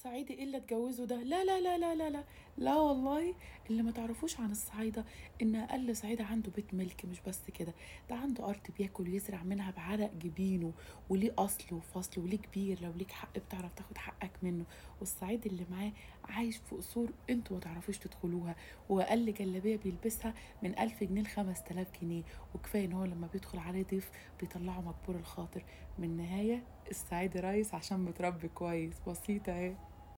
صعيدي ايه اللي اتجوزه ده لا لا لا لا لا لا لا والله اللي ما تعرفوش عن الصعايدة ان اقل صعيدة عنده بيت ملك مش بس كده ده عنده ارض بياكل ويزرع منها بعرق جبينه وليه اصل وفصل وليه كبير لو ليك حق بتعرف تاخد حقك منه والصعيد اللي معاه عايش في قصور انتوا ما تعرفوش تدخلوها واقل جلابيه بيلبسها من ألف جنيه لخمس تلاف جنيه وكفايه ان هو لما بيدخل عليه ضيف بيطلعه مجبور الخاطر من النهايه السعيد رايس عشان متربي كويس بسيطه اهي